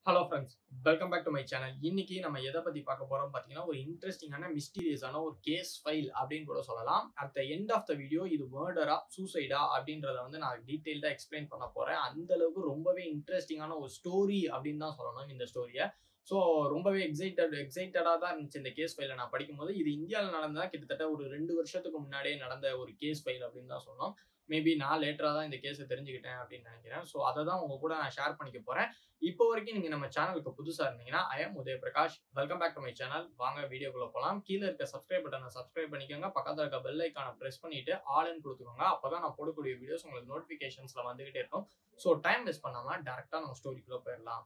hello friends welcome back to my channel இன்னைக்கு நம்ம எதை பத்தி பார்க்க போறோம் பார்த்தீங்கன்னா ஒரு இன்ட்ரெஸ்டிங்கான மிஸ்டீரியஸான ஒரு கேஸ் ஃபைல் அப்படின்னு கூட சொல்லலாம் at the end of the video இது மர்டரா சூசைடா அப்படின்றத வந்து நான் டீட்டெயில்டாக எக்ஸ்பிளைன் பண்ண போறேன் அந்த அளவுக்கு ரொம்பவே இன்ட்ரெஸ்டிங்கான ஒரு ஸ்டோரி அப்படின்னு தான் சொல்லணும் இந்த ஸ்டோரியை ஸோ ரொம்பவே எக்ஸைட்டட் எக்ஸைட்டடாக தான் இருந்துச்சு இந்த கேஸ் ஃபைலை நான் படிக்கும்போது இது இந்தியாவில் நடந்ததா கிட்டத்தட்ட ஒரு ரெண்டு வருஷத்துக்கு முன்னாடியே நடந்த ஒரு கேஸ் ஃபைல் அப்படின்னு தான் சொல்லணும் மேபி நான் லேட்டராக தான் இந்த கேஸை தெரிஞ்சுக்கிட்டேன் அப்படின்னு நினைக்கிறேன் ஸோ அதை தான் உங்க கூட நான் ஷேர் பண்ணிக்க போறேன் இப்போ வரைக்கும் நீங்க நம்ம சேனலுக்கு புதுசா இருந்தீங்கன்னா I am Udaya Prakash welcome back to my channel வாங்க வீடியோக்குள்ள போலாம் கீழே இருக்க சப்ஸ்கிரைப் பட்டனை சப்ஸ்கிரைப் பண்ணிக்கோங்க பக்கத்துல இருக்க பெல் ஐக்கான பிரஸ் பண்ணிட்டு ஆல்னு கொடுத்துக்கோங்க அப்பதான் நான் போடக்கூடிய வீடியோஸ் உங்களுக்கு நோட்டிபிகேஷன்ஸ்ல வந்துகிட்டே இருக்கும் ஸோ டைம் வேஸ்ட் பண்ணாம டேரக்டா நம்ம ஸ்டோரிக்குள்ள போயிடலாம்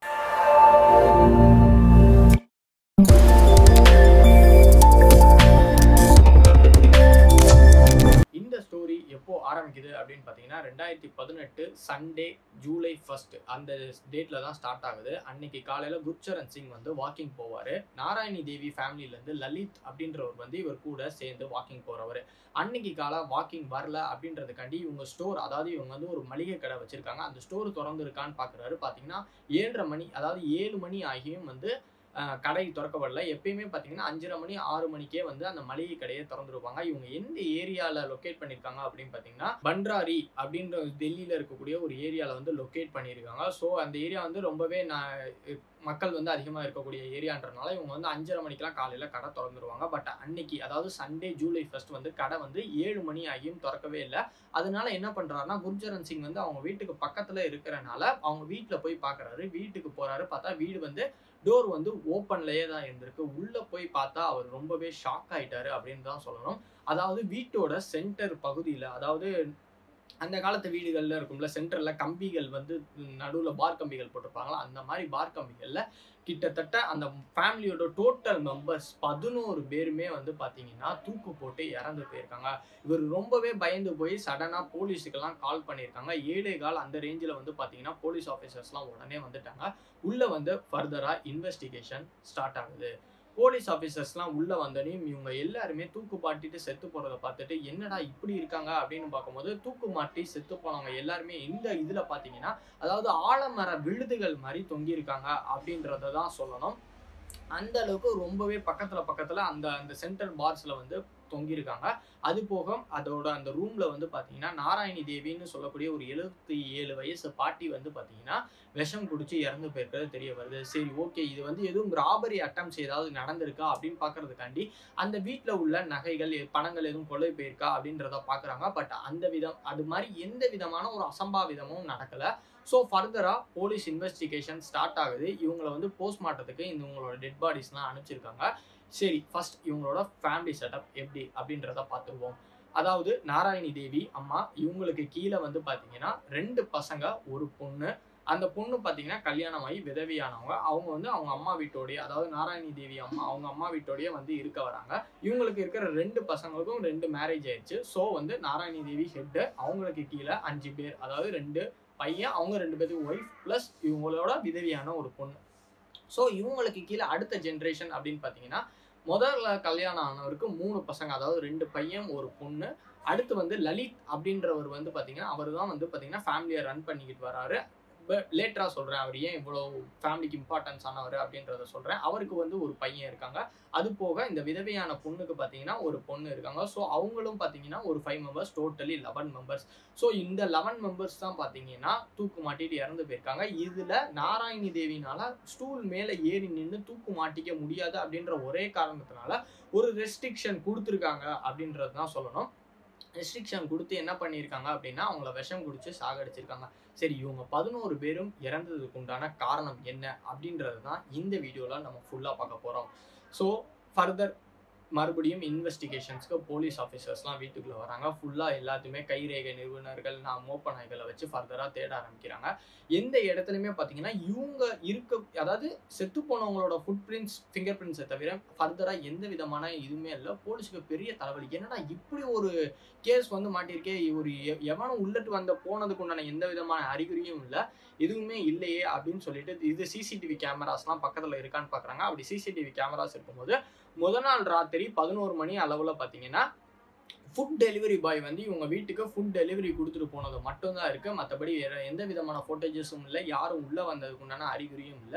இந்த ஸ்டோரி எப்போ ஆரம்பிக்குது அப்படின்னு பார்த்தீங்கன்னா ரெண்டாயிரத்தி பதினெட்டு சண்டே ஜூலை ஃபர்ஸ்ட் அந்த டேட்ல தான் ஸ்டார்ட் ஆகுது அன்னைக்கு காலையில குர்ச்சரன் சிங் வந்து வாக்கிங் போவாரு நாராயணி தேவி ஃபேமிலில இருந்து லலித் அப்படின்றவர் வந்து இவர் கூட சேர்ந்து வாக்கிங் போறவர் அன்னைக்கு காலை வாக்கிங் வரல அப்படின்றதுக்காண்டி இவங்க ஸ்டோர் அதாவது இவங்க வந்து ஒரு மளிகை கடை வச்சிருக்காங்க அந்த ஸ்டோர் திறந்து இருக்கான்னு பாக்குறாரு பாத்தீங்கன்னா ஏழரை மணி அதாவது ஏழு மணி ஆகியும் வந்து அஹ், கடை திறக்கப்படல எப்பயுமே பார்த்தீங்கன்னா அஞ்சரை மணி ஆறு மணிக்கே வந்து அந்த மளிகை கடையை திறந்துருப்பாங்க இவங்க எந்த ஏரியாவில் லொக்கேட் பண்ணியிருக்காங்க அப்படின்னு பார்த்தீங்கன்னா பண்ட்ராரி அப்படின்ற டெல்லியில் இருக்கக்கூடிய ஒரு ஏரியாவில் வந்து லொக்கேட் பண்ணியிருக்காங்க ஸோ அந்த ஏரியா வந்து ரொம்பவே நான் மக்கள் வந்து அதிகமாக இருக்கக்கூடிய ஏரியான்றனால இவங்க வந்து அஞ்சரை மணிக்கெல்லாம் காலையில் கடை திறந்துருவாங்க பட் அன்னைக்கு அதாவது சண்டே ஜூலை ஃபர்ஸ்ட் வந்து கடை வந்து ஏழு மணி ஆகியும் திறக்கவே இல்லை அதனால என்ன பண்ணுறாருன்னா குர்ஜரன் சிங் வந்து அவங்க வீட்டுக்கு பக்கத்தில் இருக்கிறனால அவங்க வீட்டில் போய் பார்க்குறாரு வீட்டுக்கு போகிறாரு பார்த்தா வீடு வந்து டோர் வந்து ஓப்பன்லயே தான் இருந்திருக்கு உள்ள போய் பார்த்தா அவர் ரொம்பவே ஷாக் ஆயிட்டாரு அப்படின்னு தான் சொல்லணும் அதாவது வீட்டோட சென்டர் பகுதியில் அதாவது அந்த காலத்து வீடுகள்ல இருக்கும்ல சென்டர்ல கம்பிகள் வந்து நடுவில் பார் கம்பிகள் போட்டிருப்பாங்களா அந்த மாதிரி பார் கம்பிகள்ல கிட்டத்தட்ட அந்த ஃபேமிலியோட டோட்டல் மெம்பர்ஸ் பதினோரு பேருமே வந்து பார்த்தீங்கன்னா தூக்கு போட்டு இறந்து போயிருக்காங்க இவர் ரொம்பவே பயந்து போய் சடனாக போலீஸுக்கெல்லாம் கால் பண்ணியிருக்காங்க ஏழே கால் அந்த ரேஞ்சில் வந்து பார்த்தீங்கன்னா போலீஸ் ஆஃபீஸர்ஸ்லாம் உடனே வந்துட்டாங்க உள்ள வந்து ஃபர்தரா இன்வெஸ்டிகேஷன் ஸ்டார்ட் ஆகுது போலீஸ் ஆஃபீஸர்ஸ்லாம் உள்ள வந்தனையும் இவங்க எல்லாருமே தூக்கு மாட்டிட்டு செத்து போறத பார்த்துட்டு என்னடா இப்படி இருக்காங்க அப்படின்னு பார்க்கும்போது தூக்கு மாட்டி செத்து போனவங்க எல்லாருமே இந்த இதுல பாத்தீங்கன்னா அதாவது ஆலமர விழுதுகள் மாதிரி தொங்கி இருக்காங்க அப்படின்றத தான் சொல்லணும் அந்த அளவுக்கு ரொம்பவே பக்கத்துல பக்கத்துல அந்த அந்த சென்டர் பார்ஸ்ல வந்து தொங்கியிருக்காங்க அது போக அதோட அந்த ரூம்ல வந்து பாத்தீங்கன்னா நாராயணி தேவின்னு சொல்லக்கூடிய ஒரு எழுபத்தி ஏழு வயசு பாட்டி வந்து பாத்தீங்கன்னா விஷம் குடிச்சு இறந்து போயிருக்கிறது தெரிய வருது சரி ஓகே இது வந்து எதுவும் ராபரி அட்டம்ஸ் ஏதாவது நடந்திருக்கா அப்படின்னு பாக்குறதுக்காண்டி அந்த வீட்டில் உள்ள நகைகள் எ- பணங்கள் எதுவும் கொலை போயிருக்கா அப்படின்றத பாக்குறாங்க பட் அந்த விதம் அது மாதிரி எந்த விதமான ஒரு அசம்பாவிதமும் நடக்கல ஸோ ஃபர்தரா போலீஸ் இன்வெஸ்டிகேஷன் ஸ்டார்ட் ஆகுது இவங்களை வந்து போஸ்ட்மார்ட்டத்துக்கு இந்த இவங்களோட டெட் பாடிஸ்லாம் அனுப்பிச்சிருக்காங்க சரி ஃபர்ஸ்ட் இவங்களோட ஃபேமிலி செட்டப் எப்படி அப்படின்றத பார்த்துருவோம் அதாவது நாராயணி தேவி அம்மா இவங்களுக்கு கீழே வந்து பார்த்தீங்கன்னா ரெண்டு பசங்க ஒரு பொண்ணு அந்த பொண்ணு பார்த்தீங்கன்னா கல்யாணம் ஆகி விதவியானவங்க அவங்க வந்து அவங்க அம்மா வீட்டோடய அதாவது நாராயணி தேவி அம்மா அவங்க அம்மா வீட்டோடய வந்து இருக்க வராங்க இவங்களுக்கு இருக்கிற ரெண்டு பசங்களுக்கும் ரெண்டு மேரேஜ் ஆயிடுச்சு ஸோ வந்து நாராயணி தேவி ஹெட்டு அவங்களுக்கு கீழே அஞ்சு பேர் அதாவது ரெண்டு பையன் அவங்க ரெண்டு பேருக்கு ஒய்ஃப் ப்ளஸ் இவங்களோட விதவியான ஒரு பொண்ணு ஸோ இவங்களுக்கு கீழே அடுத்த ஜென்ரேஷன் அப்படின்னு பார்த்தீங்கன்னா முதல்ல கல்யாணம் ஆனவருக்கு மூணு பசங்க அதாவது ரெண்டு பையன் ஒரு பொண்ணு அடுத்து வந்து லலித் அப்படின்றவர் வந்து பார்த்தீங்கன்னா அவர் தான் வந்து பார்த்தீங்கன்னா ஃபேமிலியை ரன் பண்ணிக்கிட்டு வராரு லேட்டராக சொல்கிறேன் அவர் ஏன் இவ்வளோ ஃபேமிலிக்கு இம்பார்ட்டன்ஸ் ஆனவர் அப்படின்றத சொல்கிறேன் அவருக்கு வந்து ஒரு பையன் இருக்காங்க அது போக இந்த விதவையான பொண்ணுக்கு பார்த்தீங்கன்னா ஒரு பொண்ணு இருக்காங்க ஸோ அவங்களும் பார்த்தீங்கன்னா ஒரு five members totally eleven members so இந்த லெவன் மெம்பர்ஸ் தான் பார்த்தீங்கன்னா தூக்கு மாட்டிட்டு இறந்து போயிருக்காங்க இதில் நாராயணி தேவினால ஸ்டூல் மேலே ஏறி நின்று தூக்கு மாட்டிக்க முடியாது அப்படின்ற ஒரே காரணத்தினால ஒரு ரெஸ்ட்ரிக்ஷன் கொடுத்துருக்காங்க அப்படின்றது தான் சொல்லணும் ரெஸ்ட்ரிக்ஷன் கொடுத்து என்ன பண்ணியிருக்காங்க அப்படின்னா அவங்கள விஷம் குடிச்சு சாகடிச்சிருக்காங்க சரி இவங்க பதினோரு பேரும் இறந்ததுக்கு உண்டான காரணம் என்ன அப்படின்றது தான் இந்த வீடியோவில் நம்ம ஃபுல்லாக பார்க்க போகிறோம் ஸோ ஃபர்தர் மறுபடியும் இன்வெஸ்டிகேஷன்ஸ்க்கு போலீஸ் ஆஃபீஸர்ஸ்லாம் வீட்டுக்குள்ளே வராங்க ஃபுல்லாக எல்லாத்தையுமே கைரேகை நிறுவனர்கள் நான் மோப்ப நாய்களை வச்சு ஃபர்தராக தேட ஆரம்பிக்கிறாங்க எந்த இடத்துலையுமே பார்த்தீங்கன்னா இவங்க இருக்க அதாவது செத்து போனவங்களோட ஃபுட் பிரிண்ட்ஸ் ஃபிங்கர் பிரிண்ட்ஸை தவிர ஃபர்தராக எந்த விதமான இதுவுமே இல்லை போலீஸுக்கு பெரிய தலைவலி என்னடா இப்படி ஒரு கேஸ் வந்து மாட்டியிருக்கே ஒரு எ- எவனும் உள்ளட்டு வந்த போனதுக்கு உண்டான எந்த விதமான அறிகுறியும் இல்லை எதுவுமே இல்லையே அப்படின்னு சொல்லிட்டு இது சிசிடிவி கேமராஸ்லாம் பக்கத்தில் இருக்கான்னு பார்க்குறாங்க அப்படி சிசிடிவி கேமராஸ் இருக்கும்போது முத நாள் ராத்திரி பதினோரு மணி அளவில் பார்த்தீங்கன்னா ஃபுட் டெலிவரி பாய் வந்து இவங்க வீட்டுக்கு ஃபுட் டெலிவரி கொடுத்துட்டு போனது மட்டும்தான் இருக்கு மற்றபடி வேற எந்த விதமான ஃபோட்டேஜஸும் இல்லை யாரும் உள்ள வந்ததுக்கு உண்டான அறிகுறியும் இல்லை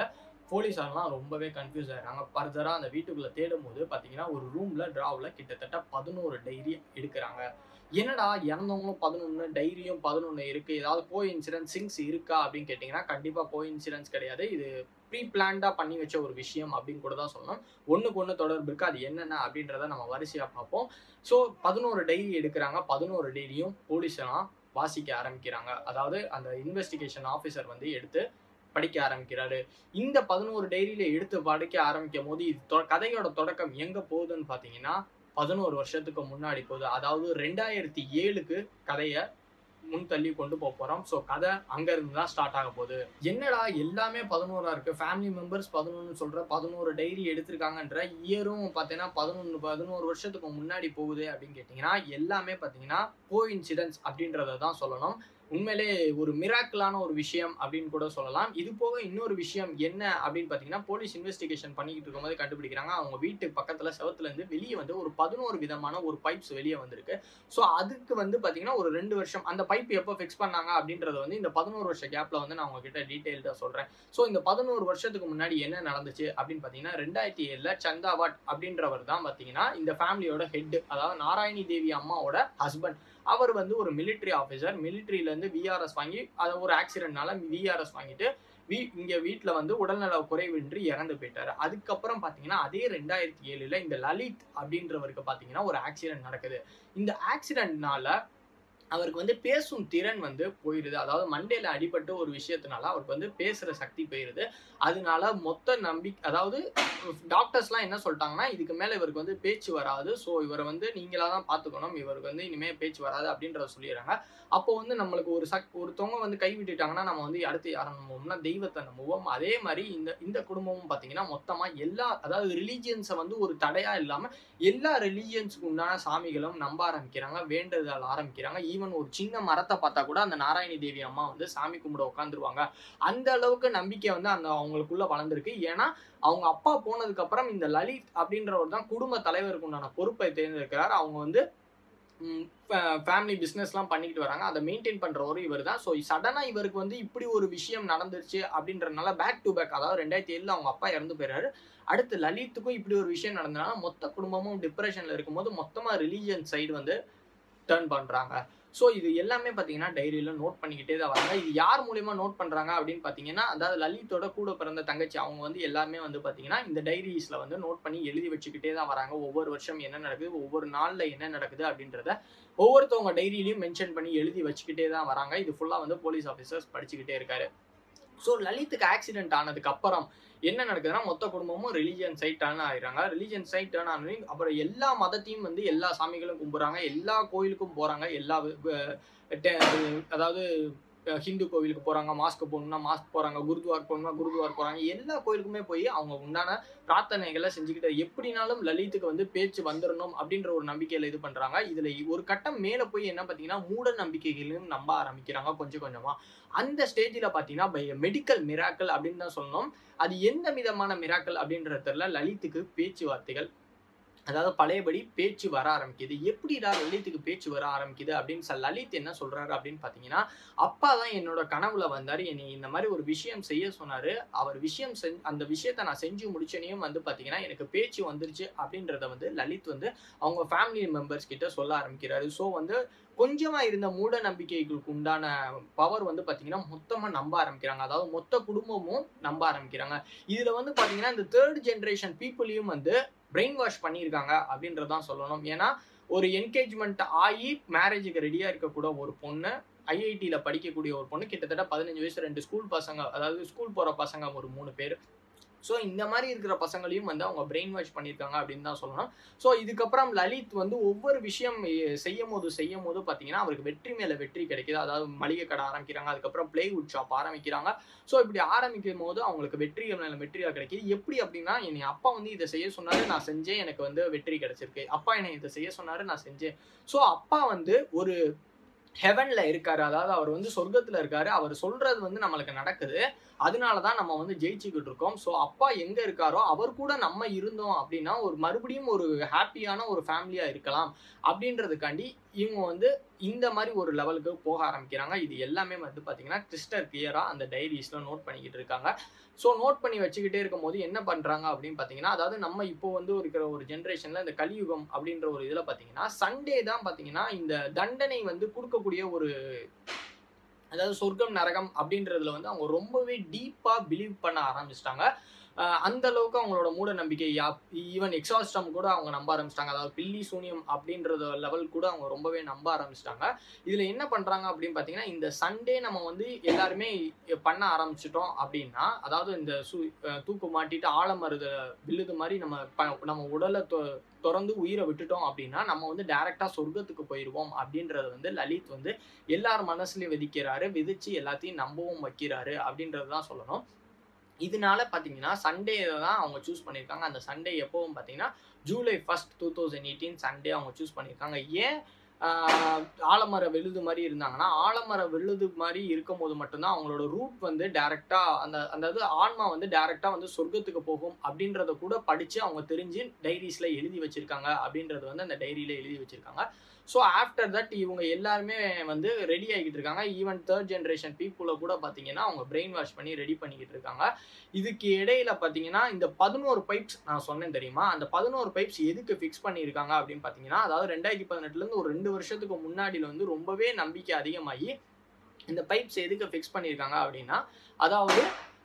போலீஸாரெலாம் ரொம்பவே கன்ஃபியூஸ் ஆகிறாங்க ஃபர்தராக அந்த வீட்டுக்குள்ளே தேடும் போது பார்த்தீங்கன்னா ஒரு ரூமில் ட்ராவில் கிட்டத்தட்ட பதினோரு டைரி எடுக்கிறாங்க என்னடா இறந்தவங்களும் பதினொன்று டைரியும் பதினொன்று இருக்குது ஏதாவது கோ இன்சூரன்ஸ் சிங்ஸ் இருக்கா அப்படின்னு கேட்டிங்கன்னா கண்டிப்பாக கோ இன்சூரன்ஸ் கிடையாது இது ப்ரீ பிளான்டாக பண்ணி வச்ச ஒரு விஷயம் அப்படின்னு கூட தான் சொல்லணும் ஒன்றுக்கு ஒன்று தொடர்பு இருக்குது அது என்னென்ன அப்படின்றத நம்ம வரிசையாக பார்ப்போம் ஸோ பதினோரு டைரி எடுக்கிறாங்க பதினோரு டைரியும் போலீஸ்லாம் வாசிக்க ஆரம்பிக்கிறாங்க அதாவது அந்த இன்வெஸ்டிகேஷன் ஆஃபீஸர் வந்து எடுத்து படிக்க ஆரம்பிக்கிறாரு இந்த பதினோரு டைரியில எடுத்து படிக்க ஆரம்பிக்கும் போது இது தொ- கதையோட தொடக்கம் எங்க போகுதுன்னு பாத்தீங்கன்னா பதினோரு வருஷத்துக்கு முன்னாடி போகுது அதாவது ரெண்டாயிரத்தி ஏழுக்கு கதையை முன் தள்ளி கொண்டு போக போறோம் ஸோ கதை அங்க இருந்து தான் ஸ்டார்ட் ஆக போகுது என்னடா எல்லாமே பதினோரா இருக்கு ஃபேமிலி மெம்பர்ஸ் பதினொன்று சொல்ற பதினோரு டைரி எடுத்திருக்காங்கன்ற இயரும் பார்த்தீங்கன்னா பதினொன்று பதினோரு வருஷத்துக்கு முன்னாடி போகுது அப்படின்னு கேட்டிங்கன்னா எல்லாமே பார்த்தீங்கன்னா கோ இன்சிடென்ட்ஸ் அப்படின்றத தான் சொல்லணும் உண்மையிலே ஒரு மிராக்கிளான ஒரு விஷயம் அப்படின்னு கூட சொல்லலாம் இது போக இன்னொரு விஷயம் என்ன அப்படின்னு பார்த்தீங்கன்னா போலீஸ் இன்வெஸ்டிகேஷன் பண்ணிக்கிட்டு இருக்கும்போது கண்டுபிடிக்கிறாங்க அவங்க வீட்டு பக்கத்தில் செவத்துல இருந்து வெளியே வந்து ஒரு பதினோரு விதமான ஒரு பைப்ஸ் வெளியே வந்திருக்கு ஸோ அதுக்கு வந்து பார்த்தீங்கன்னா ஒரு ரெண்டு வருஷம் அந்த பைப் எப்போ ஃபிக்ஸ் பண்ணாங்க அப்படின்றத வந்து இந்த பதினோரு வருஷ கேப்பில் வந்து நான் உங்ககிட்ட டீட்டெயில்டாக சொல்கிறேன் ஸோ இந்த பதினோரு வருஷத்துக்கு முன்னாடி என்ன நடந்துச்சு அப்படின்னு பார்த்தீங்கன்னா ரெண்டாயிரத்தி ஏழில் சந்தாவாட் அப்படின்றவர் தான் பார்த்தீங்கன்னா இந்த ஃபேமிலியோட ஹெட் அதாவது நாராயணி தேவி அம்மாவோட ஹஸ்பண்ட் அவர் வந்து ஒரு military ஆஃபீஸர் மிலிட்ரியிலேருந்து விஆர்எஸ் வாங்கி அதை ஒரு ஆக்சிடென்ட்னால விஆர்எஸ் வாங்கிட்டு வீ இங்கே வீட்டில் வந்து உடல்நல குறைவின்றி இறந்து போயிட்டாரு அதுக்கப்புறம் பார்த்தீங்கன்னா அதே ரெண்டாயிரத்தி ஏழில் இந்த லலித் அப்படின்றவருக்கு பார்த்தீங்கன்னா ஒரு ஆக்சிடென்ட் நடக்குது இந்த ஆக்சிடென்ட்னால அவருக்கு வந்து பேசும் திறன் வந்து போயிடுது அதாவது மண்டையில அடிபட்டு ஒரு விஷயத்தினால அவருக்கு வந்து பேசுற சக்தி போயிடுது அதனால மொத்த நம்பிக்கை அதாவது டாக்டர்ஸ்லாம் என்ன சொல்லிட்டாங்கன்னா இதுக்கு மேல இவருக்கு வந்து பேச்சு வராது ஸோ இவரை வந்து நீங்களா தான் பார்த்துக்கணும் இவருக்கு வந்து இனிமே பேச்சு வராது அப்படின்றத சொல்லிடுறாங்க அப்போ வந்து நம்மளுக்கு ஒரு சக் ஒருத்தவங்க வந்து கை விட்டுட்டாங்கன்னா நம்ம வந்து அடுத்து யாரை நம்புவோம்னா தெய்வத்தை நம்புவோம் அதே மாதிரி இந்த இந்த குடும்பமும் பார்த்தீங்கன்னா மொத்தமா எல்லா அதாவது ரிலீஜியன்ஸை வந்து ஒரு தடையா இல்லாம எல்லா ரிலீஜியன்ஸுக்கு உண்டான சாமிகளும் நம்ப ஆரம்பிக்கிறாங்க வேண்டுதல் ஆரம்பிக்கிறாங்க ஈவன் ஒரு சின்ன மரத்தை பார்த்தா கூட அந்த நாராயணி தேவி அம்மா வந்து சாமி கும்பிட உட்காந்துருவாங்க அந்த அளவுக்கு நம்பிக்கை வந்து அந்த அவங்களுக்குள்ள வளர்ந்துருக்கு ஏன்னா அவங்க அப்பா போனதுக்கு அப்புறம் இந்த லலித் அப்படின்றவர் தான் குடும்ப தலைவருக்கு உண்டான பொறுப்பை தேர்ந்தெடுக்கிறார் அவங்க வந்து ஃபேமிலி பிஸ்னஸ்லாம் பண்ணிக்கிட்டு வராங்க அதை மெயின்டைன் பண்ணுறவரும் இவர் தான் ஸோ சடனாக இவருக்கு வந்து இப்படி ஒரு விஷயம் நடந்துருச்சு அப்படின்றனால பேக் டு பேக் அதாவது ரெண்டாயிரத்தி ஏழில் அவங்க அப்பா இறந்து போயிறாரு அடுத்து லலித்துக்கும் இப்படி ஒரு விஷயம் நடந்தனால மொத்த குடும்பமும் டிப்ரெஷனில் இருக்கும்போது மொத்தமாக ரிலீஜியன் சைடு வந்து டர்ன் பண்ணுறாங்க ஸோ இது எல்லாமே பார்த்தீங்கன்னா டைரியில் நோட் பண்ணிக்கிட்டே தான் வராங்க இது யார் மூலியமா நோட் பண்ணுறாங்க அப்படின்னு பார்த்தீங்கன்னா அதாவது லலித்தோட கூட பிறந்த தங்கச்சி அவங்க வந்து எல்லாமே வந்து பார்த்தீங்கன்னா இந்த டைரிஸில் வந்து நோட் பண்ணி எழுதி வச்சுக்கிட்டே தான் வராங்க ஒவ்வொரு வருஷம் என்ன நடக்குது ஒவ்வொரு நாளில் என்ன நடக்குது அப்படின்றத ஒவ்வொருத்தவங்க டைரியிலையும் மென்ஷன் பண்ணி எழுதி வச்சுக்கிட்டே தான் வராங்க இது ஃபுல்லாக வந்து போலீஸ் ஆஃபீஸர்ஸ் படிச்சுக்கிட்டே இருக்காரு ஸோ லலித்துக்கு ஆக்சிடென்ட் ஆனதுக்கு அப்புறம் என்ன நடக்குதுன்னா மொத்த குடும்பமும் ரிலீஜியன் சைட் டர்ன் ஆயிடுறாங்க ரிலீஜியன் சைட் டர்ன் ஆனது அப்புறம் எல்லா மதத்தையும் வந்து எல்லா சாமிகளும் கும்பிட்றாங்க எல்லா கோயிலுக்கும் போறாங்க எல்லா வி- வி- டெ- அதாவது அஹ், ஹிந்து கோவிலுக்கு போறாங்க மாஸ்க் போகணும்னா மாஸ்க் போறாங்க குருத்வார் போகணும்னா குருத்வார் போறாங்க எல்லா கோயிலுக்குமே போய் அவங்க உண்டான பிரார்த்தனைகளை செஞ்சுக்கிட்டு எப்படினாலும் லலித்துக்கு வந்து பேச்சு வந்துடணும் அப்படின்ற ஒரு நம்பிக்கையில இது பண்றாங்க இதுல ஒரு கட்டம் மேல போய் என்ன பாத்தீங்கன்னா மூட நம்பிக்கைகளையும் நம்ப ஆரம்பிக்கிறாங்க கொஞ்சம் கொஞ்சமா அந்த ஸ்டேஜில் பார்த்தீங்கன்னா பை மெடிக்கல் மிராக்கல் அப்படின்னு தான் சொல்லணும் அது எந்த விதமான மிராக்கல் அப்படின்றது தெரியல லலித்துக்கு பேச்சுவார்த்தைகள் அதாவது பழையபடி பேச்சு வர ஆரம்பிக்குது எப்படிடா லலித்துக்கு பேச்சு வர ஆரம்பிக்குது அப்படின்னு சொல் லலித் என்ன சொல்றாரு அப்படின்னு பார்த்தீங்கன்னா அப்பா தான் என்னோட கனவுல வந்தாரு என்னை இந்த மாதிரி ஒரு விஷயம் செய்ய சொன்னாரு அவர் விஷயம் செஞ் அந்த விஷயத்த நான் செஞ்சு முடிச்சனையும் வந்து பார்த்தீங்கன்னா எனக்கு பேச்சு வந்துருச்சு அப்படின்றத வந்து லலித் வந்து அவங்க ஃபேமிலி மெம்பர்ஸ் கிட்ட சொல்ல ஆரம்பிக்கிறாரு ஸோ வந்து கொஞ்சமா இருந்த மூட நம்பிக்கைகளுக்கு உண்டான பவர் வந்து பாத்தீங்கன்னா மொத்தமா நம்ப ஆரம்பிக்கிறாங்க அதாவது மொத்த குடும்பமும் நம்ப ஆரம்பிக்கிறாங்க இதுல வந்து பாத்தீங்கன்னா இந்த தேர்ட் ஜென்ரேஷன் பீப்புளையும் வந்து பிரெயின் வாஷ் பண்ணியிருக்காங்க அப்படின்றதான் சொல்லணும் ஏன்னா ஒரு என்கேஜ்மெண்ட் ஆகி மேரேஜுக்கு ரெடியா இருக்கக்கூட ஒரு பொண்ணு ஐஐடியில் படிக்கக்கூடிய ஒரு பொண்ணு கிட்டத்தட்ட பதினஞ்சு வயசு ரெண்டு ஸ்கூல் பசங்க அதாவது ஸ்கூல் போகிற பசங்க ஒரு மூணு பேர் ஸோ இந்த மாதிரி இருக்கிற பசங்களையும் வந்து அவங்க பிரெயின் வாஷ் பண்ணியிருக்காங்க அப்படின்னு தான் சொல்லணும் ஸோ இதுக்கப்புறம் லலித் வந்து ஒவ்வொரு விஷயம் எ- செய்யும் போது செய்யும் போது பார்த்தீங்கன்னா அவருக்கு வெற்றி மேலே வெற்றி கிடைக்குது அதாவது மளிகை கடை ஆரம்பிக்கிறாங்க அதுக்கப்புறம் பிளேவுட் ஷாப் ஆரம்பிக்கிறாங்க ஸோ இப்படி ஆரம்பிக்கும் போது அவங்களுக்கு வெற்றி மேலே வெற்றியாக கிடைக்குது எப்படி அப்படின்னா என்னை அப்பா வந்து இதை செய்ய சொன்னாரு நான் செஞ்சேன் எனக்கு வந்து வெற்றி கிடைச்சிருக்கு அப்பா என்னை இதை செய்ய சொன்னாரு நான் செஞ்சேன் ஸோ அப்பா வந்து ஒரு ஹெவன்ல இருக்காரு அதாவது அவர் வந்து சொர்க்கத்துல இருக்காரு அவர் சொல்றது வந்து நம்மளுக்கு நடக்குது அதனால தான் நம்ம வந்து ஜெயிச்சுக்கிட்டு இருக்கோம் ஸோ அப்பா எங்க இருக்காரோ அவர் கூட நம்ம இருந்தோம் அப்படின்னா ஒரு மறுபடியும் ஒரு ஹாப்பியான ஒரு ஃபேமிலியா இருக்கலாம் அப்படின்றதுக்காண்டி இவங்க வந்து இந்த மாதிரி ஒரு லெவலுக்கு போக ஆரம்பிக்கிறாங்க இது எல்லாமே வந்து பார்த்தீங்கன்னா கிறிஸ்டர் கிளியராக அந்த டைரிஸில் நோட் பண்ணிக்கிட்டு இருக்காங்க ஸோ நோட் பண்ணி வச்சுக்கிட்டே இருக்கும்போது என்ன பண்ணுறாங்க அப்படின்னு பார்த்தீங்கன்னா அதாவது நம்ம இப்போ வந்து இருக்கிற ஒரு ஜென்ரேஷனில் இந்த கலியுகம் அப்படின்ற ஒரு இதில் பார்த்தீங்கன்னா சண்டே தான் பார்த்தீங்கன்னா இந்த தண்டனை வந்து கொடுக்கக்கூடிய ஒரு அதாவது சொர்க்கம் நரகம் அப்படின்றதுல வந்து அவங்க ரொம்பவே டீப்பாக பிலீவ் பண்ண ஆரம்பிச்சிட்டாங்க அந்த அளவுக்கு அவங்களோட மூட நம்பிக்கை ஈவன் எக்ஸாஸ்டம் கூட அவங்க நம்ப ஆரம்பிச்சிட்டாங்க அதாவது பில்லி சூனியம் அப்படின்றத லெவல் கூட அவங்க ரொம்பவே நம்ப ஆரம்பிச்சிட்டாங்க இதில் என்ன பண்ணுறாங்க அப்படின்னு பார்த்தீங்கன்னா இந்த சண்டே நம்ம வந்து எல்லாருமே பண்ண ஆரம்பிச்சிட்டோம் அப்படின்னா அதாவது இந்த சூ தூக்கு மாட்டிட்டு ஆழமருத விழுது மாதிரி நம்ம ப- நம்ம உடலை தொ திறந்து உயிரை விட்டுட்டோம் அப்படின்னா நம்ம வந்து டைரக்டா சொர்க்கத்துக்கு போயிடுவோம் அப்படின்றத வந்து லலித் வந்து எல்லார் மனசுலயும் விதிக்கிறாரு விதிச்சு எல்லாத்தையும் நம்பவும் வைக்கிறாரு அப்படின்றது தான் சொல்லணும் இதனால பார்த்தீங்கன்னா சண்டே தான் அவங்க சூஸ் பண்ணியிருக்காங்க அந்த சண்டே எப்போவும் பார்த்தீங்கன்னா July first two thousand eighteen Sunday அவங்க சூஸ் பண்ணியிருக்காங்க ஏன் ஆஹ், ஆலமர விழுது மாதிரி இருந்தாங்கன்னா ஆலமர விழுது மாதிரி இருக்கும் போது மட்டும்தான் அவங்களோட ரூட் வந்து டைரக்டா அந்த அந்த இது ஆன்மா வந்து டைரக்டா வந்து சொர்க்கத்துக்கு போகும் அப்படின்றத கூட படிச்சு அவங்க தெரிஞ்சு டைரிஸ்ல எழுதி வச்சிருக்காங்க அப்படின்றது வந்து அந்த டைரியில எழுதி வச்சிருக்காங்க ஸோ ஆஃப்டர் தட் இவங்க எல்லாருமே வந்து ரெடி ஆகிட்டு இருக்காங்க ஈவன் தேர்ட் ஜென்ரேஷன் பீப்புளை கூட பார்த்தீங்கன்னா அவங்க பிரெயின் வாஷ் பண்ணி ரெடி பண்ணிக்கிட்டு இருக்காங்க இதுக்கு இடையில பார்த்தீங்கன்னா இந்த பதினோரு பைப்ஸ் நான் சொன்னேன் தெரியுமா அந்த பதினோரு பைப்ஸ் எதுக்கு ஃபிக்ஸ் பண்ணியிருக்காங்க அப்படின்னு பார்த்தீங்கன்னா அதாவது ரெண்டாயிரத்தி பதினெட்டுலேருந்து ஒரு ரெண்டு வருஷத்துக்கு முன்னாடியில் வந்து ரொம்பவே நம்பிக்கை அதிகமாகி இந்த பைப்ஸ் எதுக்கு ஃபிக்ஸ் பண்ணியிருக்காங்க அப்படின்னா அதாவது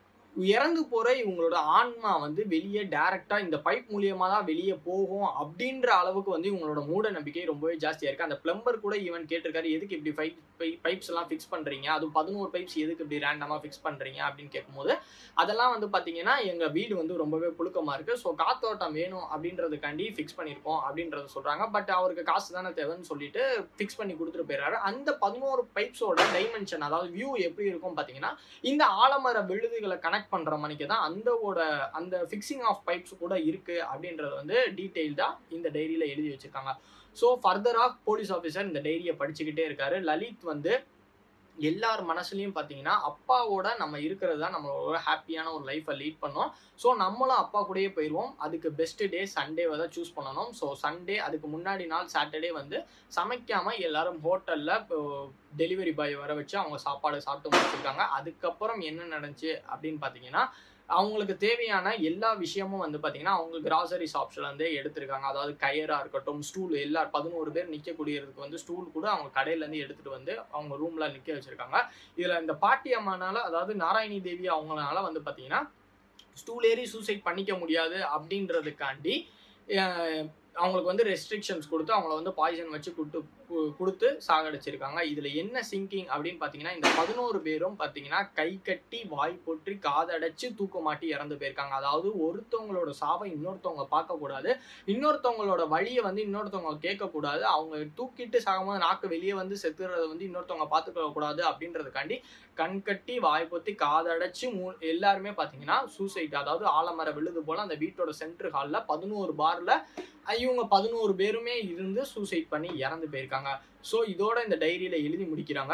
இறந்து போற இவங்களோட ஆன்மா வந்து வெளியே டைரக்டா இந்த பைப் மூலியமா தான் வெளியே போகும் அப்படின்ற அளவுக்கு வந்து இவங்களோட மூட நம்பிக்கை ரொம்பவே ஜாஸ்தியா இருக்கு அந்த பிளம்பர் கூட ஈவன் கேட்டிருக்காரு எதுக்கு இப்படி பைப் பைப்ஸ் எல்லாம் ஃபிக்ஸ் பண்றீங்க அதுவும் பதினோரு பைப்ஸ் எதுக்கு இப்படி ரேண்டமா ஃபிக்ஸ் பண்றீங்க அப்படின்னு கேட்கும்போது அதெல்லாம் வந்து பாத்தீங்கன்னா எங்க வீடு வந்து ரொம்பவே புழுக்கமா இருக்கு ஸோ காத்தோட்டம் வேணும் அப்படின்றதுக்காண்டி ஃபிக்ஸ் பண்ணியிருக்கோம் அப்படின்றத சொல்றாங்க பட் அவருக்கு காசு தானே தேவைன்னு சொல்லிட்டு ஃபிக்ஸ் பண்ணி கொடுத்துட்டு போயிடுறாரு அந்த பதினோரு பைப்ஸோட டைமென்ஷன் அதாவது வியூ எப்படி இருக்கும் பாத்தீங்கன்னா இந்த ஆலமர விழுதுகளை கனெக்ட் பண்ற மணிக்கு தான் அந்தோட அந்த ஃபிக்ஸிங் ஆஃப் பைப்ஸ் கூட இருக்கு அப்படின்றது வந்து டீட்டெயில்டா இந்த டைரியில எழுதி வச்சிருக்காங்க ஸோ ஃபர்தரா போலீஸ் ஆஃபீஸர் இந்த டைரியை படிச்சுக்கிட்டே இருக்காரு லலித் வந்து எல்லார் மனசுலயும் பாத்தீங்கன்னா அப்பாவோட நம்ம இருக்கிறது தான் நம்மளோட ஹாப்பியான ஒரு லைஃப்பை லீட் பண்ணோம் ஸோ நம்மளும் அப்பா கூடயே போயிடுவோம் அதுக்கு பெஸ்ட் டே சண்டேவை தான் சூஸ் பண்ணணும் ஸோ சண்டே அதுக்கு முன்னாடி நாள் சாட்டர்டே வந்து சமைக்காம எல்லாரும் ஹோட்டல்ல டெலிவரி பாய் வர வச்சு அவங்க சாப்பாடு சாப்பிட்டு முடிச்சிருக்காங்க அதுக்கப்புறம் என்ன நடந்துச்சு அப்படின்னு பார்த்தீங்கன்னா அவங்களுக்கு தேவையான எல்லா விஷயமும் வந்து பார்த்தீங்கன்னா அவங்க கிராசரி ஷாப்ஸ்ல இருந்தே எடுத்திருக்காங்க அதாவது கயரா இருக்கட்டும் ஸ்டூல் எல்லா பதினோரு பேர் நிற்கக்கூடியதுக்கு வந்து ஸ்டூல் கூட அவங்க கடையில இருந்து எடுத்துட்டு வந்து அவங்க ரூம்ல நிற்க வச்சிருக்காங்க இதுல இந்த பாட்டி அம்மானால அதாவது நாராயணி தேவி அவங்களால வந்து பார்த்தீங்கன்னா ஸ்டூல் ஏறி சூசைட் பண்ணிக்க முடியாது அப்படின்றதுக்காண்டி அஹ், அவங்களுக்கு வந்து ரெஸ்ட்ரிக்ஷன்ஸ் கொடுத்து அவங்கள வந்து பாய்சன் வச்சு கொடுத்து கு- கொடுத்து சாகடிச்சிருக்காங்க இதுல என்ன சிங்கிங் அப்படின்னு பாத்தீங்கன்னா இந்த பதினோரு பேரும் பாத்தீங்கன்னா கை கட்டி வாய் பொற்றி காதடைச்சு தூக்க மாட்டி இறந்து போயிருக்காங்க அதாவது ஒருத்தவங்களோட சாவை இன்னொருத்தவங்க பார்க்க கூடாது இன்னொருத்தவங்களோட வழியை வந்து இன்னொருத்தவங்க கேட்க கூடாது அவங்க தூக்கிட்டு சாகும்போது நாக்கு வெளியே வந்து செத்துறத வந்து இன்னொருத்தவங்க பார்த்துக்க கூடாது அப்படின்றதுக்காண்டி கண் கட்டி வாய் பொத்தி காதடைச்சு மூ எல்லாருமே பாத்தீங்கன்னா சூசைட் அதாவது ஆலமர விழுது போல அந்த வீட்டோட சென்ட்ரு ஹாலில் பதினோரு பார்ல இவங்க பதினோரு பேருமே இருந்து சூசைட் பண்ணி இறந்து போயிருக்காங்க ஸோ இதோட இந்த டைரியில எழுதி முடிக்கிறாங்க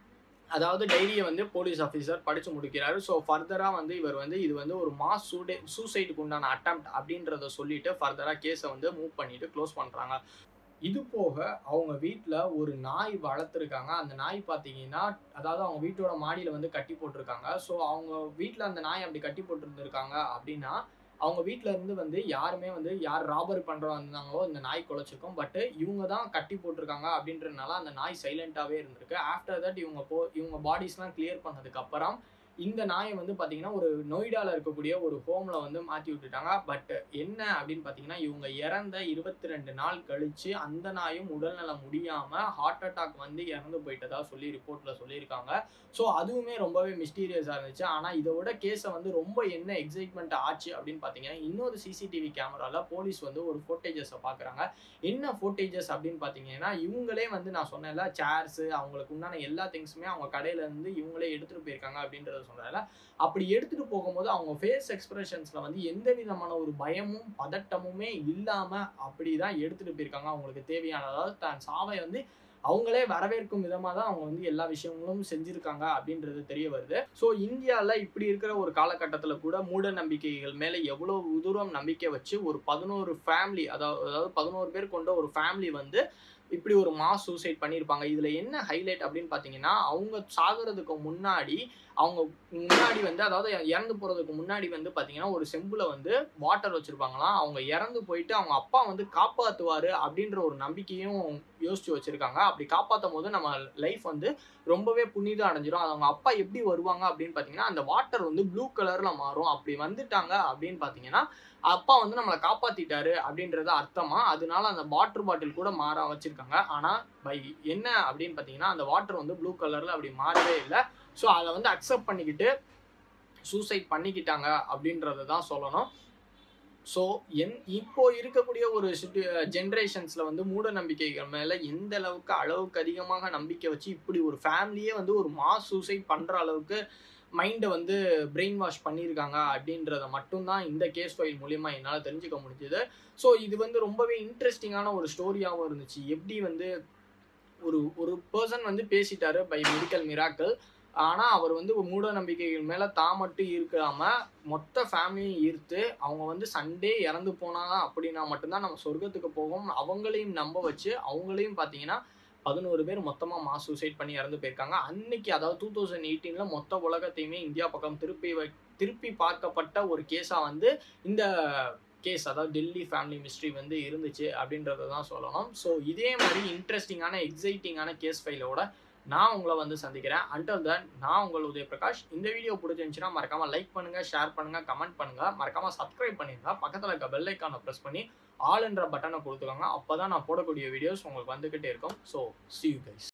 அதாவது டைரியை வந்து போலீஸ் ஆஃபீஸர் படிச்சு முடிக்கிறாரு ஸோ ஃபர்தராக வந்து இவர் வந்து இது வந்து ஒரு மாஸ் சூடே சூசைடுக்கு உண்டான அட்டம்ப்ட் அப்படின்றத சொல்லிட்டு ஃபர்தராக கேஸை வந்து மூவ் பண்ணிட்டு க்ளோஸ் பண்ணுறாங்க இது போக அவங்க வீட்டில் ஒரு நாய் வளர்த்துருக்காங்க அந்த நாய் பார்த்தீங்கன்னா அதாவது அவங்க வீட்டோட மாடியில் வந்து கட்டி போட்டிருக்காங்க ஸோ அவங்க வீட்டில் அந்த நாய் அப்படி கட்டி போட்டிருந்திருக்காங்க அப்படின்னா அவங்க வீட்ல இருந்து வந்து யாருமே வந்து யார் ராபரி பண்றவங்க இருந்தாங்களோ இந்த நாய் குலைச்சிருக்கும் பட் இவங்க தான் கட்டி போட்டிருக்காங்க அப்படின்றதுனால அந்த நாய் சைலண்டாவே இருந்திருக்கு ஆஃப்டர் தட் இவங்க போ இவங்க பாடிஸ்லாம் கிளியர் பண்ணதுக்கு அப்புறம் இந்த நாயை வந்து பாத்தீங்கன்னா ஒரு நொய்டால இருக்கக்கூடிய ஒரு ஹோம்ல வந்து மாத்தி விட்டுட்டாங்க பட் என்ன அப்படின்னு பாத்தீங்கன்னா இவங்க இறந்த இருபத்தி ரெண்டு நாள் கழிச்சு அந்த நாயும் உடல்நலம் முடியாம ஹார்ட் அட்டாக் வந்து இறந்து போயிட்டதா சொல்லி ரிப்போர்ட்ல சொல்லியிருக்காங்க ஸோ அதுவுமே ரொம்பவே மிஸ்டீரியஸாக இருந்துச்சு ஆனால் இதை விட கேஸை வந்து ரொம்ப என்ன எக்ஸைட்மெண்ட் ஆச்சு அப்படின்னு பார்த்தீங்கன்னா இன்னொரு சிசிடிவி கேமராவில் போலீஸ் வந்து ஒரு ஃபோட்டேஜஸை பார்க்குறாங்க என்ன ஃபோட்டேஜஸ் அப்படின்னு பார்த்தீங்கன்னா இவங்களே வந்து நான் சொன்னேன்ல சேர்ஸு அவங்களுக்கு உண்டான எல்லா திங்ஸுமே அவங்க கடையில இருந்து இவங்களே எடுத்துகிட்டு போயிருக்காங்க அப்படின்றத சொன்னேன்ல அப்படி எடுத்துகிட்டு போகும்போது அவங்க ஃபேஸ் எக்ஸ்பிரஷன்ஸில் வந்து எந்த விதமான ஒரு பயமும் பதட்டமுமே இல்லாமல் அப்படி தான் எடுத்துகிட்டு போயிருக்காங்க அவங்களுக்கு தேவையான அதாவது தன் சாவை வந்து அவங்களே வரவேற்கும் விதமாக தான் அவங்க வந்து எல்லா விஷயங்களும் செஞ்சுருக்காங்க அப்படின்றது தெரிய வருது ஸோ இந்தியாவில் இப்படி இருக்கிற ஒரு காலகட்டத்தில் கூட மூட நம்பிக்கைகள் மேலே எவ்வளோ தூரம் நம்பிக்கை வச்சு ஒரு பதினோரு ஃபேமிலி அதாவது அதாவது பதினோரு பேர் கொண்ட ஒரு ஃபேமிலி வந்து இப்படி ஒரு மாஸ் சூசைட் பண்ணியிருப்பாங்க இதில் என்ன ஹைலைட் அப்படின்னு பார்த்தீங்கன்னா அவங்க சாகிறதுக்கு முன்னாடி அவங்க முன்னாடி வந்து அதாவது இறந்து போகிறதுக்கு முன்னாடி வந்து பார்த்தீங்கன்னா ஒரு செம்புல வந்து வாட்டர் வச்சுருப்பாங்களாம் அவங்க இறந்து போயிட்டு அவங்க அப்பா வந்து காப்பாற்றுவார் அப்படின்ற ஒரு நம்பிக்கையும் யோசிச்சு வச்சுருக்காங்க அப்படி காப்பாற்றும் போது நம்ம லைஃப் வந்து ரொம்பவே புனிதம் அடைஞ்சிரும் அது அவங்க அப்பா எப்படி வருவாங்க அப்படின்னு பார்த்தீங்கன்னா அந்த வாட்டர் வந்து ப்ளூ கலரில் மாறும் அப்படி வந்துட்டாங்க அப்படின்னு பார்த்தீங்கன்னா அப்பா வந்து நம்மளை காப்பாத்திட்டாரு அப்படின்றது அர்த்தமா அதனால அந்த வாட்டர் பாட்டில் கூட மாற வச்சிருக்காங்க ஆனா பை என்ன அப்படின்னு பார்த்தீங்கன்னா அந்த வாட்டர் வந்து ப்ளூ கலர்ல அப்படி மாறவே இல்லை ஸோ அதை வந்து அக்செப்ட் பண்ணிக்கிட்டு சூசைட் பண்ணிக்கிட்டாங்க அப்படின்றத தான் சொல்லணும் ஸோ என் இப்போ இருக்கக்கூடிய ஒரு சுட்டு ஜென்ரேஷன்ஸில் வந்து மூட நம்பிக்கைகள் மேலே எந்த அளவுக்கு அளவுக்கு அதிகமாக நம்பிக்கை வச்சு இப்படி ஒரு ஃபேமிலியே வந்து ஒரு மாஸ் சூசைட் பண்ணுற அளவுக்கு மைண்டை வந்து பிரெயின் வாஷ் பண்ணியிருக்காங்க அப்படின்றத மட்டும்தான் இந்த கேஸ் ஃபைல் மூலியமா என்னால் தெரிஞ்சுக்க முடிஞ்சுது ஸோ இது வந்து ரொம்பவே இன்ட்ரெஸ்டிங்கான ஒரு ஸ்டோரியாகவும் இருந்துச்சு எப்படி வந்து ஒரு ஒரு பர்சன் வந்து பேசிட்டாரு பை மெடிக்கல் மிராக்கள் ஆனால் அவர் வந்து மூட நம்பிக்கைகள் மேலே தான் மட்டும் இருக்காம மொத்த ஃபேமிலியும் ஈர்த்து அவங்க வந்து சண்டே இறந்து போனாங்க அப்படின்னா மட்டும்தான் நம்ம சொர்க்கத்துக்கு போவோம் அவங்களையும் நம்ப வச்சு அவங்களையும் பார்த்தீங்கன்னா பதினோரு பேர் மொத்தமாக மாஸ் சூசைட் பண்ணி இறந்து போயிருக்காங்க அன்னைக்கு அதாவது டூ தௌசண்ட் எயிட்டீனில் மொத்த உலகத்தையுமே இந்தியா பக்கம் திருப்பி வை திருப்பி பார்க்கப்பட்ட ஒரு கேஸாக வந்து இந்த கேஸ் அதாவது டெல்லி ஃபேமிலி மிஸ்ட்ரி வந்து இருந்துச்சு அப்படின்றத தான் சொல்லணும் ஸோ இதே மாதிரி இன்ட்ரெஸ்டிங்கான எக்ஸைட்டிங்கான கேஸ் ஃபைலோட நான் உங்களை வந்து சந்திக்கிறேன் அண்டல் தன் நான் உங்கள் உதய பிரகாஷ் இந்த வீடியோ பிடிச்சிருந்துச்சுன்னா மறக்காம லைக் பண்ணுங்க ஷேர் பண்ணுங்க கமெண்ட் பண்ணுங்க மறக்காம சப்ஸ்கிரைப் பண்ணிருங்க பக்கத்தில் இருக்க பெல் ஐக்கானை ப்ரெஸ் பண்ணி ஆல் என்ற பட்டனை கொடுத்துக்கோங்க அப்போ தான் நான் போடக்கூடிய வீடியோஸ் உங்களுக்கு வந்துக்கிட்டே இருக்கும் ஸோ சி யூ கைஸ்